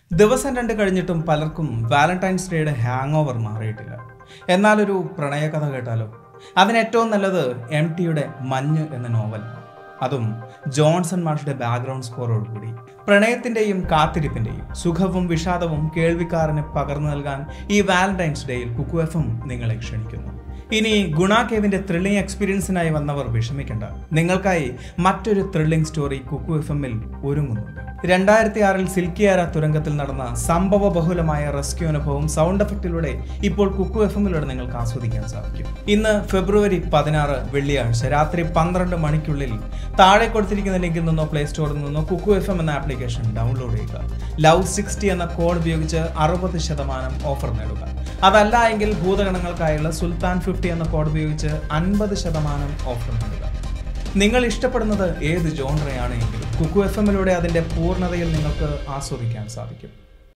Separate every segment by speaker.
Speaker 1: ദിവസം രണ്ട് കഴിഞ്ഞിട്ടും പലർക്കും വാലന്റൈൻസ് ഡേയുടെ ഹാങ് ഓവർ മാറിയിട്ടില്ല എന്നാലൊരു പ്രണയകഥ കേട്ടാലോ അതിന് ഏറ്റവും നല്ലത് എം ടിയുടെ മഞ്ഞ് എന്ന നോവൽ അതും ജോൺസൺ മാഷുടെ ബാക്ക്ഗ്രൗണ്ട് സ്കോറോടുകൂടി പ്രണയത്തിന്റെയും കാത്തിരിപ്പിന്റെയും സുഖവും വിഷാദവും കേൾവിക്കാരന് പകർന്നു നൽകാൻ ഈ വാലന്റൈൻസ് ഡേയിൽ കുക്കു എഫ് എം നിങ്ങളെ ക്ഷണിക്കുന്നു ഇനി ഗുണ കേവിന്റെ ത്രില്ലിംഗ് എക്സ്പീരിയൻസിനായി വന്നവർ വിഷമിക്കേണ്ട നിങ്ങൾക്കായി മറ്റൊരു ത്രില്ലിംഗ് സ്റ്റോറി കുക്കു എഫ് എമ്മിൽ ഒരുങ്ങുന്നുണ്ട് രണ്ടായിരത്തി ആറിൽ സിൽക്കിയാര തുരങ്കത്തിൽ നടന്ന സംഭവ ബഹുലമായ റെസ്ക്യൂ അനുഭവം സൗണ്ട് എഫക്റ്റിലൂടെ ഇപ്പോൾ കുക്കു എഫ് എമ്മിലൂടെ നിങ്ങൾക്ക് ആസ്വദിക്കാൻ സാധിക്കും ഇന്ന് ഫെബ്രുവരി പതിനാറ് വെള്ളിയാഴ്ച രാത്രി പന്ത്രണ്ട് മണിക്കുള്ളിൽ താഴെ കൊടുത്തിരിക്കുന്ന ലിങ്കിൽ നിന്നോ പ്ലേ സ്റ്റോറിൽ നിന്നോ കുക്കു എഫ് എം എന്ന ആപ്ലിക്കേഷൻ ഡൗൺലോഡ് ചെയ്യുക ലവ് സിക്സ്റ്റി എന്ന കോഡ് ഉപയോഗിച്ച് അറുപത് ശതമാനം ഓഫർ നേടുക അതല്ല എങ്കിൽ ഭൂതഗണങ്ങൾക്കായുള്ള സുൽത്താൻ ഫിഫ്റ്റി എന്ന കോഡ് ഉപയോഗിച്ച് അൻപത് ശതമാനം ഓഫർ നേടുക നിങ്ങൾ ഇഷ്ടപ്പെടുന്നത് ഏത് ജോൺറയാണ് എങ്കിലും കുക്കു എഫ് എമ്മിലൂടെ അതിന്റെ പൂർണ്ണതയിൽ നിങ്ങൾക്ക് ആസ്വദിക്കാൻ സാധിക്കും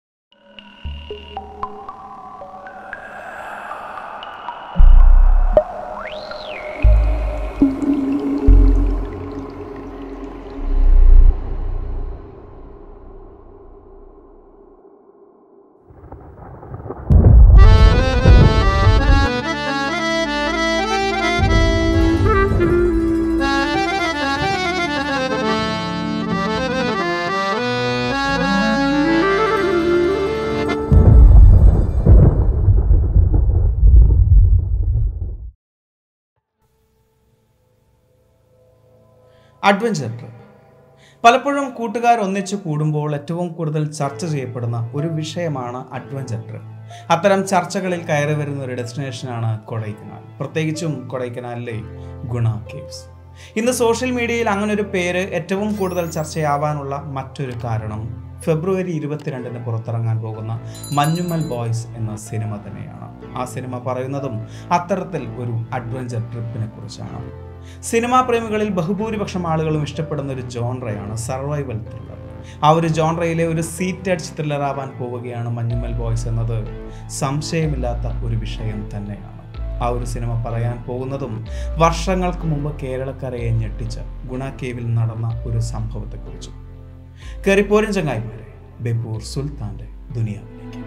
Speaker 1: അഡ്വഞ്ചർ ട്രിപ്പ് പലപ്പോഴും കൂട്ടുകാർ ഒന്നിച്ചു കൂടുമ്പോൾ ഏറ്റവും കൂടുതൽ ചർച്ച ചെയ്യപ്പെടുന്ന ഒരു വിഷയമാണ് അഡ്വഞ്ചർ ട്രിപ്പ് അത്തരം ചർച്ചകളിൽ കയറി വരുന്ന ഒരു ഡെസ്റ്റിനേഷനാണ് കൊടൈക്കനാൽ പ്രത്യേകിച്ചും കൊടൈക്കനാലിലെ ഗുണ കേവ്സ് ഇന്ന് സോഷ്യൽ മീഡിയയിൽ അങ്ങനെ ഒരു പേര് ഏറ്റവും കൂടുതൽ ചർച്ചയാവാനുള്ള മറ്റൊരു കാരണം ഫെബ്രുവരി ഇരുപത്തിരണ്ടിന് പുറത്തിറങ്ങാൻ പോകുന്ന മഞ്ഞുമ്മൽ ബോയ്സ് എന്ന സിനിമ തന്നെയാണ് ആ സിനിമ പറയുന്നതും അത്തരത്തിൽ ഒരു അഡ്വഞ്ചർ ട്രിപ്പിനെ കുറിച്ചാണ് സിനിമാ പ്രേമികളിൽ ബഹുഭൂരിപക്ഷം ആളുകളും ഇഷ്ടപ്പെടുന്ന ഒരു ജോൺറയാണ് സർവൈവൽ ത്രില്ലർ ആ ഒരു ജോൺറയിലെ ഒരു സീറ്റഡ് ത്രില്ലർ ആവാൻ പോവുകയാണ് മഞ്ഞുമ്മൽ ബോയ്സ് എന്നത് സംശയമില്ലാത്ത ഒരു വിഷയം തന്നെയാണ് ആ ഒരു സിനിമ പറയാൻ പോകുന്നതും വർഷങ്ങൾക്ക് മുമ്പ് കേരളക്കരയെ ഞെട്ടിച്ച ഗുണ കേവിൽ നടന്ന ഒരു സംഭവത്തെക്കുറിച്ചും കയറിപ്പോരും ചങ്ങായിമാരെ ബെപ്പൂർ സുൽത്താന്റെ ദുനിയാവിലേക്ക്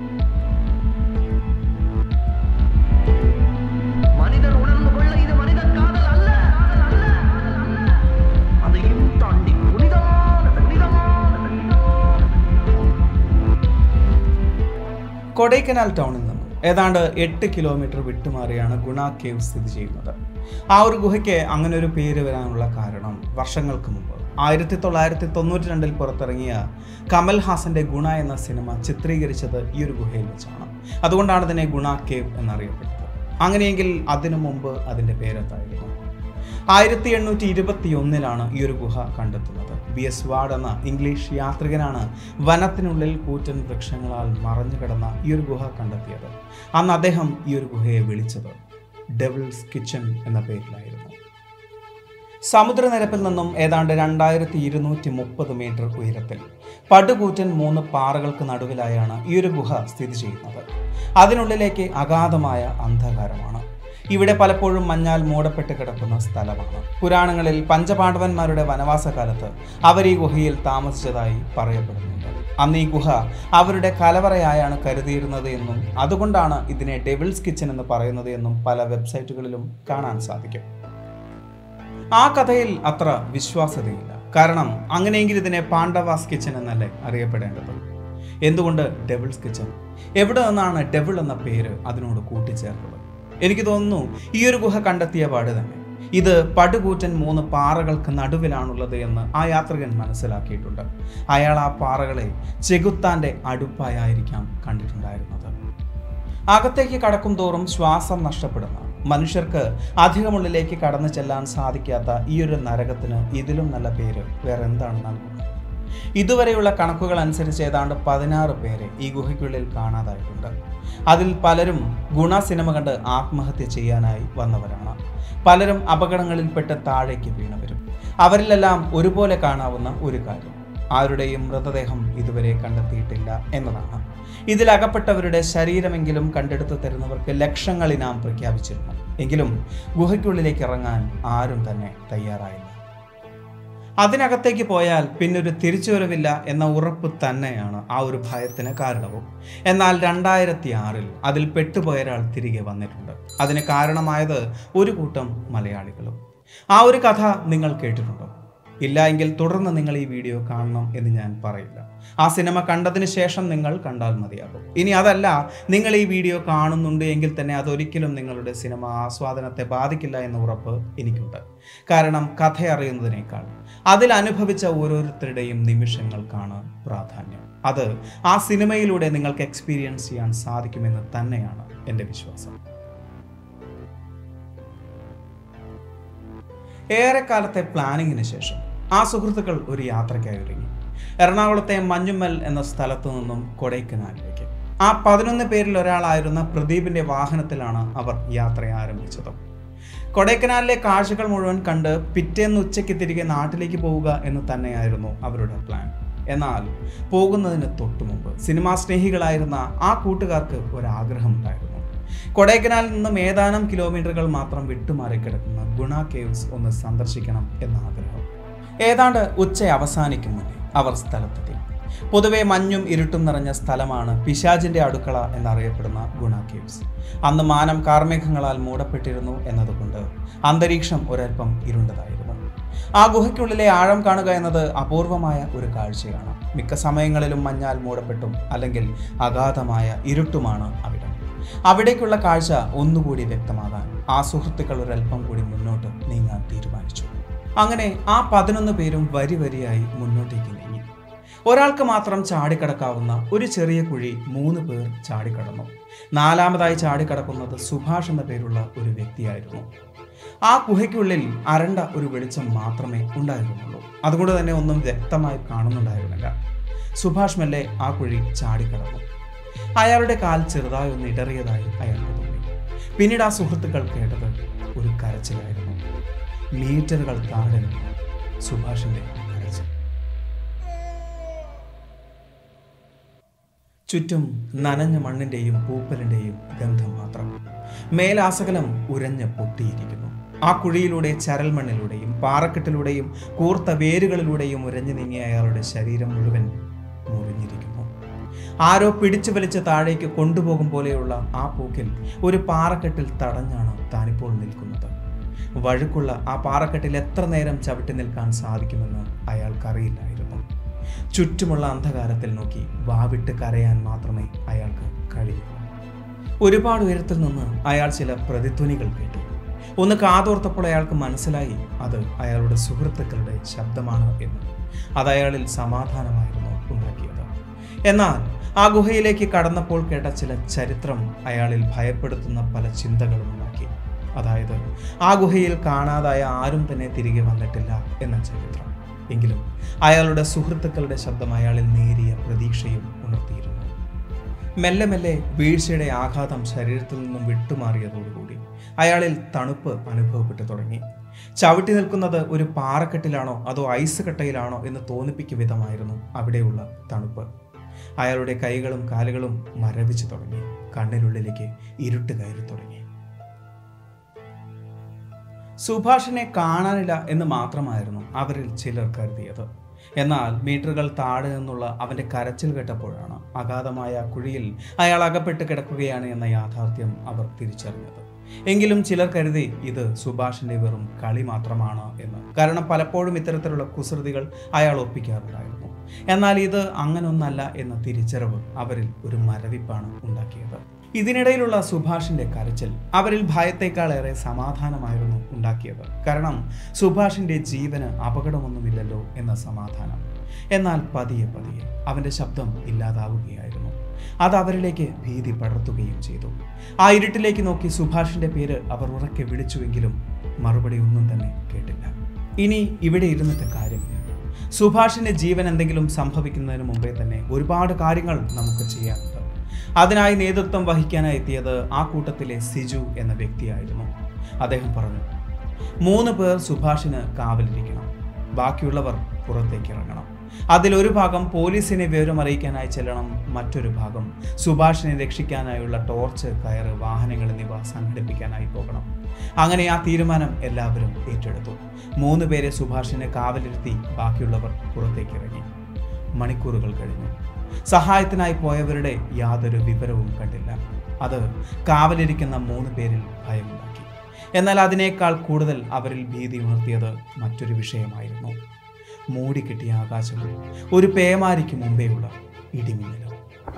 Speaker 2: மனிதர் உணர்ந்து கொள்ள இது மனித காதல் அல்ல அல்ல, அல்ல. அதையும் தாண்டி புனிதமான புனிதமான
Speaker 1: കൊടൈക്കനാൽ ടൗണിൽ നിന്നും ഏതാണ്ട് എട്ട് കിലോമീറ്റർ വിട്ടുമാറിയാണ് ഗുണ കേവ് സ്ഥിതി ചെയ്യുന്നത് ആ ഒരു ഗുഹയ്ക്ക് അങ്ങനെ ഒരു പേര് വരാനുള്ള കാരണം വർഷങ്ങൾക്ക് മുമ്പ് ആയിരത്തി തൊള്ളായിരത്തി തൊണ്ണൂറ്റി രണ്ടിൽ പുറത്തിറങ്ങിയ കമൽ ഹാസന്റെ ഗുണ എന്ന സിനിമ ചിത്രീകരിച്ചത് ഈ ഒരു ഗുഹയിൽ വെച്ചാണ് അതുകൊണ്ടാണ് ഇതിനെ ഗുണ കേവ് എന്നറിയപ്പെട്ടത് അങ്ങനെയെങ്കിൽ അതിനു മുമ്പ് അതിൻ്റെ പേരെന്തായിരുന്നു ആയിരത്തി എണ്ണൂറ്റി ഇരുപത്തി ഒന്നിലാണ് ഈ ഒരു ഗുഹ കണ്ടെത്തുന്നത് ബി എസ് വാർഡ് എന്ന ഇംഗ്ലീഷ് യാത്രികനാണ് വനത്തിനുള്ളിൽ കൂറ്റൻ വൃക്ഷങ്ങളാൽ മറഞ്ഞു കിടന്ന ഈ ഒരു ഗുഹ കണ്ടെത്തിയത് അന്ന് അദ്ദേഹം ഈ ഒരു ഗുഹയെ വിളിച്ചത് ഡെവിൾസ് കിച്ചൺ എന്ന പേരിലായിരുന്നു സമുദ്രനിരപ്പിൽ നിന്നും ഏതാണ്ട് രണ്ടായിരത്തി ഇരുന്നൂറ്റി മുപ്പത് മീറ്റർ ഉയരത്തിൽ പടുകൂറ്റൻ മൂന്ന് പാറകൾക്ക് നടുവിലായാണ് ഈ ഒരു ഗുഹ സ്ഥിതി ചെയ്യുന്നത് അതിനുള്ളിലേക്ക് അഗാധമായ അന്ധകാരമാണ് ഇവിടെ പലപ്പോഴും മഞ്ഞാൽ മൂടപ്പെട്ട് കിടക്കുന്ന സ്ഥലമാണ് പുരാണങ്ങളിൽ പഞ്ചപാണ്ഡവന്മാരുടെ വനവാസകാലത്ത് അവർ ഈ ഗുഹയിൽ താമസിച്ചതായി പറയപ്പെടുന്നുണ്ട് അന്ന് ഈ ഗുഹ അവരുടെ കലവറയായാണ് കരുതിയിരുന്നത് എന്നും അതുകൊണ്ടാണ് ഇതിനെ ഡെവിൾസ് കിച്ചൺ എന്ന് പറയുന്നത് എന്നും പല വെബ്സൈറ്റുകളിലും കാണാൻ സാധിക്കും ആ കഥയിൽ അത്ര വിശ്വാസ്യതയില്ല കാരണം അങ്ങനെയെങ്കിൽ ഇതിനെ പാണ്ഡവാസ് കിച്ചൺ എന്നല്ലേ അറിയപ്പെടേണ്ടത് എന്തുകൊണ്ട് ഡെവിൾസ് കിച്ചൺ എവിടെ നിന്നാണ് ഡെവിൾ എന്ന പേര് അതിനോട് കൂട്ടിച്ചേർത്തത് എനിക്ക് തോന്നുന്നു ഈ ഒരു ഗുഹ കണ്ടെത്തിയ പാട് തന്നെ ഇത് പടുകൂറ്റൻ മൂന്ന് പാറകൾക്ക് നടുവിലാണുള്ളത് എന്ന് ആ യാത്രികൻ മനസ്സിലാക്കിയിട്ടുണ്ട് അയാൾ ആ പാറകളെ ചെകുത്താന്റെ അടുപ്പായായിരിക്കാം കണ്ടിട്ടുണ്ടായിരുന്നത് അകത്തേക്ക് കടക്കും തോറും ശ്വാസം നഷ്ടപ്പെടുന്ന മനുഷ്യർക്ക് അധികമുള്ളിലേക്ക് കടന്നു ചെല്ലാൻ സാധിക്കാത്ത ഈ ഒരു നരകത്തിന് ഇതിലും നല്ല പേര് വേറെ എന്താണ് നൽകുന്നത് ഇതുവരെയുള്ള കണക്കുകൾ അനുസരിച്ച് ഏതാണ്ട് പതിനാറ് പേരെ ഈ ഗുഹയ്ക്കുള്ളിൽ കാണാതായിട്ടുണ്ട് അതിൽ പലരും ഗുണ സിനിമ കണ്ട് ആത്മഹത്യ ചെയ്യാനായി വന്നവരാണ് പലരും അപകടങ്ങളിൽപ്പെട്ട് താഴേക്ക് വീണവരും അവരിലെല്ലാം ഒരുപോലെ കാണാവുന്ന ഒരു കാര്യം ആരുടെയും മൃതദേഹം ഇതുവരെ കണ്ടെത്തിയിട്ടില്ല എന്നതാണ് ഇതിലകപ്പെട്ടവരുടെ ശരീരമെങ്കിലും കണ്ടെടുത്തു തരുന്നവർക്ക് ലക്ഷങ്ങൾ ഇനാം പ്രഖ്യാപിച്ചിരുന്നു എങ്കിലും ഗുഹയ്ക്കുള്ളിലേക്ക് ഇറങ്ങാൻ ആരും തന്നെ തയ്യാറായില്ല അതിനകത്തേക്ക് പോയാൽ പിന്നൊരു തിരിച്ചുവരവില്ല എന്ന ഉറപ്പ് തന്നെയാണ് ആ ഒരു ഭയത്തിന് കാരണവും എന്നാൽ രണ്ടായിരത്തി ആറിൽ അതിൽ പെട്ടുപോയ ഒരാൾ തിരികെ വന്നിട്ടുണ്ട് അതിന് കാരണമായത് ഒരു കൂട്ടം മലയാളികളും ആ ഒരു കഥ നിങ്ങൾ കേട്ടിട്ടുണ്ടോ ഇല്ല എങ്കിൽ തുടർന്ന് നിങ്ങൾ ഈ വീഡിയോ കാണണം എന്ന് ഞാൻ പറയില്ല ആ സിനിമ കണ്ടതിന് ശേഷം നിങ്ങൾ കണ്ടാൽ മതിയാകും ഇനി അതല്ല നിങ്ങൾ ഈ വീഡിയോ കാണുന്നുണ്ട് എങ്കിൽ തന്നെ അതൊരിക്കലും നിങ്ങളുടെ സിനിമ ആസ്വാദനത്തെ ബാധിക്കില്ല എന്ന ഉറപ്പ് എനിക്കുണ്ട് കാരണം കഥ അറിയുന്നതിനേക്കാൾ അതിൽ അനുഭവിച്ച ഓരോരുത്തരുടെയും നിമിഷങ്ങൾക്കാണ് പ്രാധാന്യം അത് ആ സിനിമയിലൂടെ നിങ്ങൾക്ക് എക്സ്പീരിയൻസ് ചെയ്യാൻ സാധിക്കുമെന്ന് തന്നെയാണ് എൻ്റെ വിശ്വാസം ഏറെക്കാലത്തെ പ്ലാനിങ്ങിന് ശേഷം ആ സുഹൃത്തുക്കൾ ഒരു യാത്രയ്ക്കായി ഒരുങ്ങി എറണാകുളത്തെ മഞ്ഞുമ്മൽ എന്ന സ്ഥലത്തു നിന്നും കൊടൈക്കനാലിലേക്ക് ആ പതിനൊന്ന് പേരിൽ ഒരാളായിരുന്ന പ്രദീപിന്റെ വാഹനത്തിലാണ് അവർ യാത്ര ആരംഭിച്ചത് കൊടൈക്കനാലിലെ കാഴ്ചകൾ മുഴുവൻ കണ്ട് പിറ്റേന്ന് ഉച്ചയ്ക്ക് തിരികെ നാട്ടിലേക്ക് പോവുക എന്ന് തന്നെയായിരുന്നു അവരുടെ പ്ലാൻ എന്നാൽ പോകുന്നതിന് തൊട്ടു മുമ്പ് സിനിമാ സ്നേഹികളായിരുന്ന ആ കൂട്ടുകാർക്ക് ഒരാഗ്രഹമുണ്ടായിരുന്നു കൊടൈക്കനാലിൽ നിന്നും ഏതാനും കിലോമീറ്ററുകൾ മാത്രം വിട്ടുമാറി കിടക്കുന്ന ഗുണ കേവ്സ് ഒന്ന് സന്ദർശിക്കണം എന്ന ആഗ്രഹം ഏതാണ്ട് ഉച്ച അവസാനിക്കും മുന്നേ അവർ സ്ഥലത്തെത്തി പൊതുവെ മഞ്ഞും ഇരുട്ടും നിറഞ്ഞ സ്ഥലമാണ് പിശാജിന്റെ അടുക്കള എന്നറിയപ്പെടുന്ന ഗുണ കേവ്സ് അന്ന് മാനം കാർമേഘങ്ങളാൽ മൂടപ്പെട്ടിരുന്നു എന്നതുകൊണ്ട് അന്തരീക്ഷം ഒരൽപ്പം ഇരുണ്ടതായിരുന്നു ആ ഗുഹയ്ക്കുള്ളിലെ ആഴം കാണുക എന്നത് അപൂർവമായ ഒരു കാഴ്ചയാണ് മിക്ക സമയങ്ങളിലും മഞ്ഞാൽ മൂടപ്പെട്ടും അല്ലെങ്കിൽ അഗാധമായ ഇരുട്ടുമാണ് അവിടം അവിടേക്കുള്ള കാഴ്ച ഒന്നുകൂടി വ്യക്തമാകാൻ ആ സുഹൃത്തുക്കൾ ഒരൽപ്പം കൂടി മുന്നോട്ട് നീങ്ങാൻ തീരുമാനിച്ചു അങ്ങനെ ആ പതിനൊന്ന് പേരും വരി വരിയായി മുന്നോട്ടേക്ക് നീങ്ങി ഒരാൾക്ക് മാത്രം ചാടിക്കടക്കാവുന്ന ഒരു ചെറിയ കുഴി മൂന്ന് പേർ ചാടിക്കടന്നു നാലാമതായി ചാടിക്കടക്കുന്നത് സുഭാഷ് എന്ന പേരുള്ള ഒരു വ്യക്തിയായിരുന്നു ആ ഗുഹയ്ക്കുള്ളിൽ അരണ്ട ഒരു വെളിച്ചം മാത്രമേ ഉണ്ടായിരുന്നുള്ളൂ അതുകൊണ്ട് തന്നെ ഒന്നും വ്യക്തമായി കാണുന്നുണ്ടായിരുന്നില്ല സുഭാഷ് മെല്ലെ ആ കുഴി ചാടിക്കടന്നു അയാളുടെ കാൽ ചെറുതായി ഒന്ന് ഇടറിയതായി അയാൾക്ക് തോന്നി പിന്നീട് ആ സുഹൃത്തുക്കൾ കേട്ടത് ഒരു കരച്ചിലായിരുന്നു മീറ്ററുകൾ താഴെ നിന്നു സുഭാഷിന്റെ കരച്ചിൽ ചുറ്റും നനഞ്ഞ മണ്ണിന്റെയും പൂപ്പലിന്റെയും ഗന്ധം മാത്രം മേലാസകലം ഉരഞ്ഞ് പൊട്ടിയിരിക്കുന്നു ആ കുഴിയിലൂടെ ചരൽ മണ്ണിലൂടെയും പാറക്കെട്ടിലൂടെയും കൂർത്ത വേരുകളിലൂടെയും ഉരഞ്ഞു നീങ്ങിയ അയാളുടെ ശരീരം മുഴുവൻ മുറിഞ്ഞിരിക്കുന്നു ആരോ പിടിച്ചു വലിച്ച് താഴേക്ക് കൊണ്ടുപോകും പോലെയുള്ള ആ പൂക്കിൽ ഒരു പാറക്കെട്ടിൽ തടഞ്ഞാണ് താനിപ്പോൾ നിൽക്കുന്നത് വഴുക്കുള്ള ആ പാറക്കെട്ടിൽ എത്ര നേരം ചവിട്ടി നിൽക്കാൻ സാധിക്കുമെന്ന് അയാൾക്കറിയില്ലായിരുന്നു ചുറ്റുമുള്ള അന്ധകാരത്തിൽ നോക്കി വാവിട്ട് കരയാൻ മാത്രമേ അയാൾക്ക് കഴിയൂ ഒരുപാട് ഉയരത്തിൽ നിന്ന് അയാൾ ചില പ്രതിധ്വനികൾ കേട്ടു ഒന്ന് കാതോർത്തപ്പോൾ അയാൾക്ക് മനസ്സിലായി അത് അയാളുടെ സുഹൃത്തുക്കളുടെ ശബ്ദമാണ് എന്ന് അത് അയാളിൽ സമാധാനമായിരുന്നു ഉണ്ടാക്കിയത് എന്നാൽ ആ ഗുഹയിലേക്ക് കടന്നപ്പോൾ കേട്ട ചില ചരിത്രം അയാളിൽ ഭയപ്പെടുത്തുന്ന പല ചിന്തകളും ഉണ്ടാക്കി അതായത് ആ ഗുഹയിൽ കാണാതായ ആരും തന്നെ തിരികെ വന്നിട്ടില്ല എന്ന ചരിത്രം എങ്കിലും അയാളുടെ സുഹൃത്തുക്കളുടെ ശബ്ദം അയാളിൽ നേരിയ പ്രതീക്ഷയും ഉണർത്തിയിരുന്നു മെല്ലെ മെല്ലെ വീഴ്ചയുടെ ആഘാതം ശരീരത്തിൽ നിന്നും വിട്ടുമാറിയതോടുകൂടി അയാളിൽ തണുപ്പ് അനുഭവപ്പെട്ടു തുടങ്ങി ചവിട്ടി നിൽക്കുന്നത് ഒരു പാറക്കെട്ടിലാണോ അതോ ഐസ് കട്ടയിലാണോ എന്ന് തോന്നിപ്പിക്കും വിധമായിരുന്നു അവിടെയുള്ള തണുപ്പ് അയാളുടെ കൈകളും കാലുകളും മരവിച്ചു തുടങ്ങി കണ്ണിനുള്ളിലേക്ക് ഇരുട്ട് കയറി തുടങ്ങി സുഭാഷിനെ കാണാനില്ല എന്ന് മാത്രമായിരുന്നു അവരിൽ ചിലർ കരുതിയത് എന്നാൽ മീറ്ററുകൾ താഴെ നിന്നുള്ള അവന്റെ കരച്ചിൽ കേട്ടപ്പോഴാണ് അഗാധമായ കുഴിയിൽ അയാൾ അകപ്പെട്ട് കിടക്കുകയാണ് എന്ന യാഥാർത്ഥ്യം അവർ തിരിച്ചറിഞ്ഞത് എങ്കിലും ചിലർ കരുതി ഇത് സുഭാഷിന്റെ വെറും കളി മാത്രമാണ് എന്ന് കാരണം പലപ്പോഴും ഇത്തരത്തിലുള്ള കുസൃതികൾ അയാൾ ഒപ്പിക്കാറുണ്ടായിരുന്നു എന്നാൽ ഇത് അങ്ങനൊന്നല്ല എന്ന തിരിച്ചറിവ് അവരിൽ ഒരു മരവിപ്പാണ് ഉണ്ടാക്കിയത് ഇതിനിടയിലുള്ള സുഭാഷിന്റെ കരച്ചിൽ അവരിൽ ഭയത്തേക്കാളേറെ സമാധാനമായിരുന്നു ഉണ്ടാക്കിയത് കാരണം സുഭാഷിന്റെ ജീവന് അപകടമൊന്നുമില്ലല്ലോ എന്ന സമാധാനം എന്നാൽ പതിയെ പതിയെ അവന്റെ ശബ്ദം ഇല്ലാതാവുകയായിരുന്നു അത് അവരിലേക്ക് ഭീതി പടർത്തുകയും ചെയ്തു ആ ഇരുട്ടിലേക്ക് നോക്കി സുഭാഷിന്റെ പേര് അവർ ഉറക്കെ വിളിച്ചുവെങ്കിലും മറുപടി ഒന്നും തന്നെ കേട്ടില്ല ഇനി ഇവിടെ ഇരുന്നിട്ട് കാര്യമില്ല സുഭാഷിന്റെ ജീവൻ എന്തെങ്കിലും സംഭവിക്കുന്നതിന് മുമ്പേ തന്നെ ഒരുപാട് കാര്യങ്ങൾ നമുക്ക് ചെയ്യാനുണ്ട് അതിനായി നേതൃത്വം വഹിക്കാനായി എത്തിയത് ആ കൂട്ടത്തിലെ സിജു എന്ന വ്യക്തിയായിരുന്നു അദ്ദേഹം പറഞ്ഞു മൂന്ന് പേർ സുഭാഷിന് കാവലിരിക്കണം ബാക്കിയുള്ളവർ പുറത്തേക്ക് ഇറങ്ങണം അതിലൊരു ഭാഗം പോലീസിനെ വിവരം അറിയിക്കാനായി ചെല്ലണം മറ്റൊരു ഭാഗം സുഭാഷിനെ രക്ഷിക്കാനായുള്ള ടോർച്ച് കയറ് വാഹനങ്ങൾ എന്നിവ സംഘടിപ്പിക്കാനായി പോകണം അങ്ങനെ ആ തീരുമാനം എല്ലാവരും ഏറ്റെടുത്തു മൂന്ന് പേരെ സുഭാഷിനെ കാവലിരുത്തി ബാക്കിയുള്ളവർ പുറത്തേക്ക് ഇറങ്ങി മണിക്കൂറുകൾ കഴിഞ്ഞു സഹായത്തിനായി പോയവരുടെ യാതൊരു വിവരവും കണ്ടില്ല അത് കാവലിരിക്കുന്ന മൂന്ന് പേരിൽ ഭയമുണ്ടാക്കി എന്നാൽ അതിനേക്കാൾ കൂടുതൽ അവരിൽ ഭീതി ഉണർത്തിയത് മറ്റൊരു വിഷയമായിരുന്നു മൂടിക്കിട്ടിയ ആകാശവും ഒരു പേമാരിക്ക് മുമ്പേയുള്ള ഇടിമിന്നലും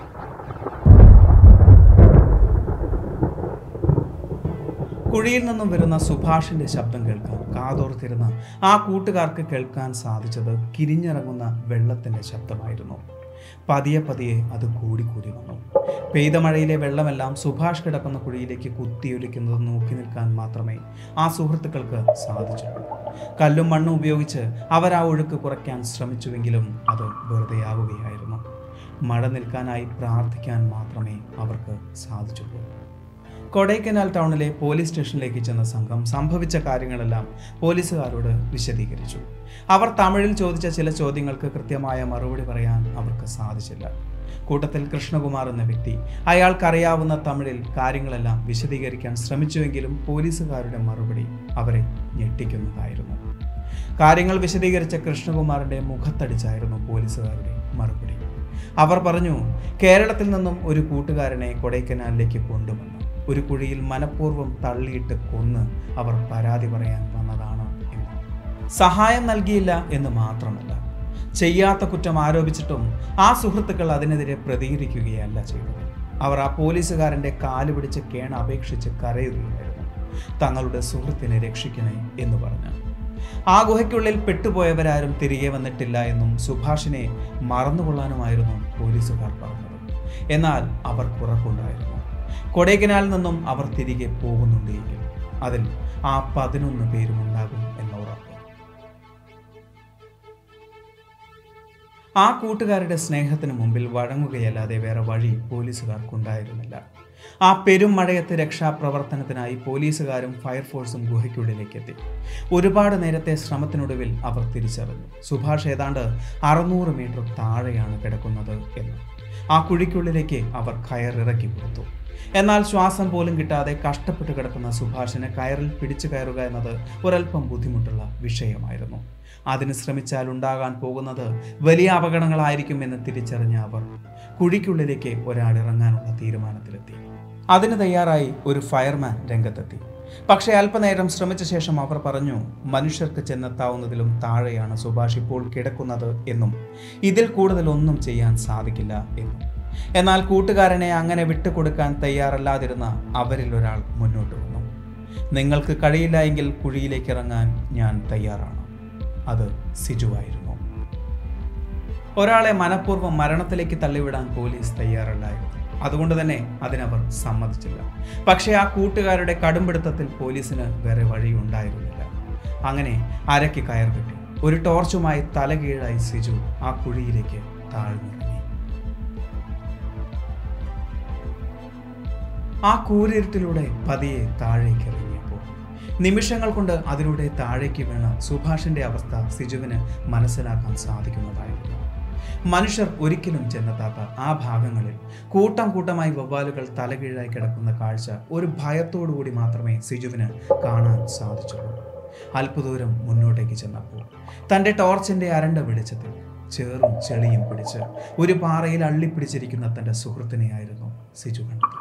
Speaker 1: കുഴിയിൽ നിന്നും വരുന്ന സുഭാഷിന്റെ ശബ്ദം കേൾക്കാൻ കാതോർത്തിരുന്ന ആ കൂട്ടുകാർക്ക് കേൾക്കാൻ സാധിച്ചത് കിരിഞ്ഞിറങ്ങുന്ന വെള്ളത്തിന്റെ ശബ്ദമായിരുന്നു പതിയെ പതിയെ അത് കൂടിക്കൂടി വന്നു പെയ്ത മഴയിലെ വെള്ളമെല്ലാം സുഭാഷ് കിടക്കുന്ന കുഴിയിലേക്ക് കുത്തിയൊലിക്കുന്നത് നോക്കി നിൽക്കാൻ മാത്രമേ ആ സുഹൃത്തുക്കൾക്ക് സാധിച്ചുള്ളൂ കല്ലും മണ്ണും ഉപയോഗിച്ച് അവർ ആ ഒഴുക്ക് കുറയ്ക്കാൻ ശ്രമിച്ചുവെങ്കിലും അത് വെറുതെയാവുകയായിരുന്നു മഴ നിൽക്കാനായി പ്രാർത്ഥിക്കാൻ മാത്രമേ അവർക്ക് സാധിച്ചുള്ളൂ കൊടൈക്കനാൽ ടൗണിലെ പോലീസ് സ്റ്റേഷനിലേക്ക് ചെന്ന സംഘം സംഭവിച്ച കാര്യങ്ങളെല്ലാം പോലീസുകാരോട് വിശദീകരിച്ചു അവർ തമിഴിൽ ചോദിച്ച ചില ചോദ്യങ്ങൾക്ക് കൃത്യമായ മറുപടി പറയാൻ അവർക്ക് സാധിച്ചില്ല കൂട്ടത്തിൽ കൃഷ്ണകുമാർ എന്ന വ്യക്തി അയാൾക്കറിയാവുന്ന തമിഴിൽ കാര്യങ്ങളെല്ലാം വിശദീകരിക്കാൻ ശ്രമിച്ചുവെങ്കിലും പോലീസുകാരുടെ മറുപടി അവരെ ഞെട്ടിക്കുന്നതായിരുന്നു കാര്യങ്ങൾ വിശദീകരിച്ച കൃഷ്ണകുമാറിന്റെ മുഖത്തടിച്ചായിരുന്നു പോലീസുകാരുടെ മറുപടി അവർ പറഞ്ഞു കേരളത്തിൽ നിന്നും ഒരു കൂട്ടുകാരനെ കൊടൈക്കനാലിലേക്ക് കൊണ്ടുവന്നു ഒരു കുഴിയിൽ മനഃപൂർവ്വം തള്ളിയിട്ട് കൊന്ന് അവർ പരാതി പറയാൻ വന്നതാണ് എന്ന് സഹായം നൽകിയില്ല എന്ന് മാത്രമല്ല ചെയ്യാത്ത കുറ്റം ആരോപിച്ചിട്ടും ആ സുഹൃത്തുക്കൾ അതിനെതിരെ പ്രതികരിക്കുകയല്ല ചെയ്തത് അവർ ആ പോലീസുകാരന്റെ കാല് പിടിച്ച് കേണ അപേക്ഷിച്ച് കരയുകയായിരുന്നു തങ്ങളുടെ സുഹൃത്തിനെ രക്ഷിക്കണേ എന്ന് പറഞ്ഞു ആ ഗുഹയ്ക്കുള്ളിൽ പെട്ടുപോയവരാരും തിരികെ വന്നിട്ടില്ല എന്നും സുഭാഷിനെ മറന്നുകൊള്ളാനുമായിരുന്നു പോലീസുകാർ പറഞ്ഞത് എന്നാൽ അവർ ഉറപ്പുണ്ടായിരുന്നു കൊടൈക്കനാലിൽ നിന്നും അവർ തിരികെ പോകുന്നുണ്ടെങ്കിൽ അതിൽ ആ പതിനൊന്ന് പേരും ഉണ്ടാകും എന്ന ഉറപ്പ് ആ കൂട്ടുകാരുടെ സ്നേഹത്തിന് മുമ്പിൽ വഴങ്ങുകയല്ലാതെ വേറെ വഴി പോലീസുകാർക്കുണ്ടായിരുന്നില്ല ആ പെരും മഴയത്ത് രക്ഷാപ്രവർത്തനത്തിനായി പോലീസുകാരും ഫയർഫോഴ്സും ഗുഹയ്ക്കുള്ളിലേക്ക് എത്തി ഒരുപാട് നേരത്തെ ശ്രമത്തിനൊടുവിൽ അവർ തിരിച്ചറിഞ്ഞു സുഭാഷ് ഏതാണ്ട് അറുന്നൂറ് മീറ്റർ താഴെയാണ് കിടക്കുന്നത് എന്ന് ആ കുഴിക്കുള്ളിലേക്ക് അവർ കയറിറക്കി കൊടുത്തു എന്നാൽ ശ്വാസം പോലും കിട്ടാതെ കഷ്ടപ്പെട്ട് കിടക്കുന്ന സുഭാഷിനെ കയറിൽ പിടിച്ചു കയറുക എന്നത് ഒരല്പം ബുദ്ധിമുട്ടുള്ള വിഷയമായിരുന്നു അതിന് ശ്രമിച്ചാൽ ഉണ്ടാകാൻ പോകുന്നത് വലിയ അപകടങ്ങളായിരിക്കുമെന്ന് തിരിച്ചറിഞ്ഞ അവർ കുഴിക്കുള്ളിലേക്ക് ഒരാൾ ഇറങ്ങാനുള്ള തീരുമാനത്തിലെത്തി അതിന് തയ്യാറായി ഒരു ഫയർമാൻ രംഗത്തെത്തി പക്ഷേ അല്പനേരം ശ്രമിച്ച ശേഷം അവർ പറഞ്ഞു മനുഷ്യർക്ക് ചെന്നെത്താവുന്നതിലും താഴെയാണ് സുഭാഷ് ഇപ്പോൾ കിടക്കുന്നത് എന്നും ഇതിൽ കൂടുതൽ ഒന്നും ചെയ്യാൻ സാധിക്കില്ല എന്നും എന്നാൽ കൂട്ടുകാരനെ അങ്ങനെ വിട്ടുകൊടുക്കാൻ തയ്യാറല്ലാതിരുന്ന അവരിൽ ഒരാൾ മുന്നോട്ട് വന്നു നിങ്ങൾക്ക് കഴിയില്ല എങ്കിൽ കുഴിയിലേക്ക് ഇറങ്ങാൻ ഞാൻ തയ്യാറാണ് അത് സിജുവായിരുന്നു ഒരാളെ മനഃപൂർവ്വം മരണത്തിലേക്ക് തള്ളിവിടാൻ പോലീസ് തയ്യാറല്ലായിരുന്നു അതുകൊണ്ട് തന്നെ അതിനവർ സമ്മതിച്ചില്ല പക്ഷേ ആ കൂട്ടുകാരുടെ കടുംപിടുത്തത്തിൽ പോലീസിന് വേറെ വഴിയുണ്ടായിരുന്നില്ല അങ്ങനെ അരയ്ക്ക് കയർ കെട്ടി ഒരു ടോർച്ചുമായി തലകീഴായി സിജു ആ കുഴിയിലേക്ക് താഴ്ന്നിറങ്ങി ആ കൂരിരുട്ടിലൂടെ പതിയെ താഴേക്ക് ഇറങ്ങിയപ്പോൾ നിമിഷങ്ങൾ കൊണ്ട് അതിലൂടെ താഴേക്ക് വീണ സുഭാഷിന്റെ അവസ്ഥ സിജുവിന് മനസ്സിലാക്കാൻ സാധിക്കുന്നതായിരുന്നു മനുഷ്യർ ഒരിക്കലും ചെന്നെത്താത്ത ആ ഭാഗങ്ങളിൽ കൂട്ടം കൂട്ടമായി വവ്വാലുകൾ തലകീഴായി കിടക്കുന്ന കാഴ്ച ഒരു ഭയത്തോടുകൂടി മാത്രമേ സിജുവിന് കാണാൻ സാധിച്ചുള്ളൂ അല്പദൂരം മുന്നോട്ടേക്ക് ചെന്നപ്പോൾ തൻ്റെ ടോർച്ചിൻ്റെ അരണ്ട വെളിച്ചത്തിൽ ചേറും ചെളിയും പിടിച്ച് ഒരു പാറയിൽ അള്ളിപ്പിടിച്ചിരിക്കുന്ന തൻ്റെ സുഹൃത്തിനെയായിരുന്നു സിജു കണ്ടത്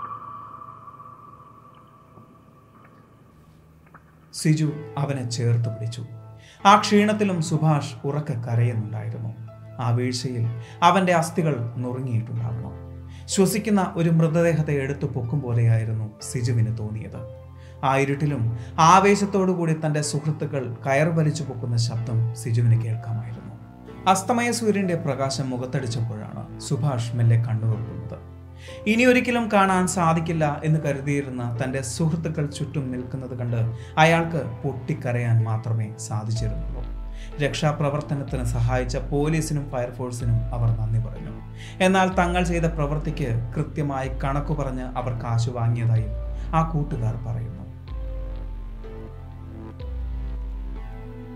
Speaker 1: സിജു അവനെ ചേർത്ത് പിടിച്ചു ആ ക്ഷീണത്തിലും സുഭാഷ് ഉറക്കെ കരയുന്നുണ്ടായിരുന്നു ആ വീഴ്ചയിൽ അവൻ്റെ അസ്ഥികൾ നുറുങ്ങിയിട്ടുണ്ടാവണം ശ്വസിക്കുന്ന ഒരു മൃതദേഹത്തെ എടുത്തു പൊക്കും പോലെയായിരുന്നു സിജുവിന് തോന്നിയത് ആ ഇരുട്ടിലും ആവേശത്തോടു കൂടി തൻ്റെ സുഹൃത്തുക്കൾ കയർ വലിച്ചു പൊക്കുന്ന ശബ്ദം സിജുവിന് കേൾക്കാമായിരുന്നു അസ്തമയ സൂര്യന്റെ പ്രകാശം മുഖത്തടിച്ചപ്പോഴാണ് സുഭാഷ് മെല്ലെ കണ്ണു തുറക്കുന്നത് ഇനി ഒരിക്കലും കാണാൻ സാധിക്കില്ല എന്ന് കരുതിയിരുന്ന തൻ്റെ സുഹൃത്തുക്കൾ ചുറ്റും നിൽക്കുന്നത് കണ്ട് അയാൾക്ക് പൊട്ടിക്കരയാൻ മാത്രമേ സാധിച്ചിരുന്നുള്ളൂ രക്ഷാപ്രവർത്തനത്തിന് സഹായിച്ച പോലീസിനും ഫയർഫോഴ്സിനും അവർ നന്ദി പറഞ്ഞു എന്നാൽ തങ്ങൾ ചെയ്ത പ്രവൃത്തിക്ക് കൃത്യമായി കണക്കു പറഞ്ഞ് അവർ കാശ് വാങ്ങിയതായും ആ കൂട്ടുകാർ പറയുന്നു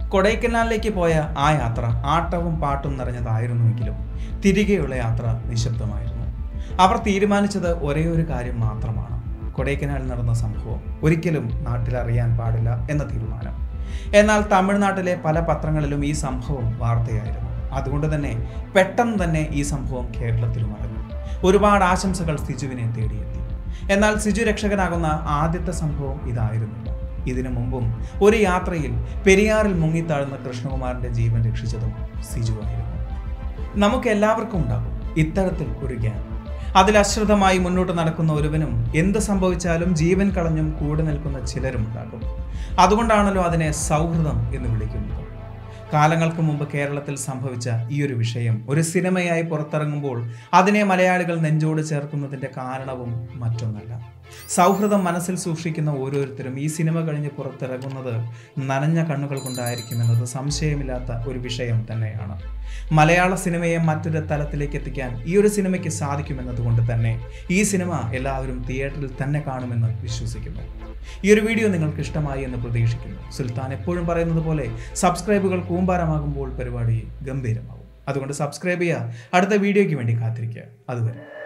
Speaker 1: കൊടൈക്കനാലിലേക്ക് പോയ ആ യാത്ര ആട്ടവും പാട്ടും നിറഞ്ഞതായിരുന്നുവെങ്കിലും തിരികെയുള്ള യാത്ര നിശബ്ദമായിരുന്നു അവർ തീരുമാനിച്ചത് ഒരേ ഒരു കാര്യം മാത്രമാണ് കൊടൈക്കനാലിൽ നടന്ന സംഭവം ഒരിക്കലും നാട്ടിൽ അറിയാൻ പാടില്ല എന്ന തീരുമാനം എന്നാൽ തമിഴ്നാട്ടിലെ പല പത്രങ്ങളിലും ഈ സംഭവം വാർത്തയായിരുന്നു അതുകൊണ്ട് തന്നെ പെട്ടെന്ന് തന്നെ ഈ സംഭവം കേരളത്തിലും അറിഞ്ഞു ഒരുപാട് ആശംസകൾ സിജുവിനെ തേടിയെത്തി എന്നാൽ സിജു രക്ഷകനാകുന്ന ആദ്യത്തെ സംഭവം ഇതായിരുന്നില്ല ഇതിനു മുമ്പും ഒരു യാത്രയിൽ പെരിയാറിൽ മുങ്ങിത്താഴുന്ന കൃഷ്ണകുമാറിന്റെ ജീവൻ രക്ഷിച്ചതും സിജു ആയിരുന്നു നമുക്ക് എല്ലാവർക്കും ഉണ്ടാകും ഇത്തരത്തിൽ ഒരു ഗ്യാങ് അതിൽ അശ്രദ്ധമായി മുന്നോട്ട് നടക്കുന്ന ഒരുവനും എന്ത് സംഭവിച്ചാലും ജീവൻ കളഞ്ഞും കൂടെ നിൽക്കുന്ന ചിലരും ഉണ്ടാകും അതുകൊണ്ടാണല്ലോ അതിനെ സൗഹൃദം എന്ന് വിളിക്കുന്നത് കാലങ്ങൾക്ക് മുമ്പ് കേരളത്തിൽ സംഭവിച്ച ഈ ഒരു വിഷയം ഒരു സിനിമയായി പുറത്തിറങ്ങുമ്പോൾ അതിനെ മലയാളികൾ നെഞ്ചോട് ചേർക്കുന്നതിൻ്റെ കാരണവും മറ്റൊന്നല്ല സൗഹൃദം മനസ്സിൽ സൂക്ഷിക്കുന്ന ഓരോരുത്തരും ഈ സിനിമ കഴിഞ്ഞ് പുറത്തിറങ്ങുന്നത് നനഞ്ഞ കണ്ണുകൾ കൊണ്ടായിരിക്കുമെന്നത് സംശയമില്ലാത്ത ഒരു വിഷയം തന്നെയാണ് മലയാള സിനിമയെ മറ്റൊരു തലത്തിലേക്ക് എത്തിക്കാൻ ഈ ഒരു സിനിമയ്ക്ക് സാധിക്കുമെന്നതുകൊണ്ട് തന്നെ ഈ സിനിമ എല്ലാവരും തിയേറ്ററിൽ തന്നെ കാണുമെന്ന് വിശ്വസിക്കുന്നു ഈ ഒരു വീഡിയോ നിങ്ങൾക്ക് ഇഷ്ടമായി എന്ന് പ്രതീക്ഷിക്കുന്നു സുൽത്താൻ എപ്പോഴും പറയുന്നത് പോലെ സബ്സ്ക്രൈബുകൾ കൂമ്പാരമാകുമ്പോൾ പരിപാടി ഗംഭീരമാകും അതുകൊണ്ട് സബ്സ്ക്രൈബ് ചെയ്യുക അടുത്ത വീഡിയോയ്ക്ക് വേണ്ടി കാത്തിരിക്കുക അതുവരെ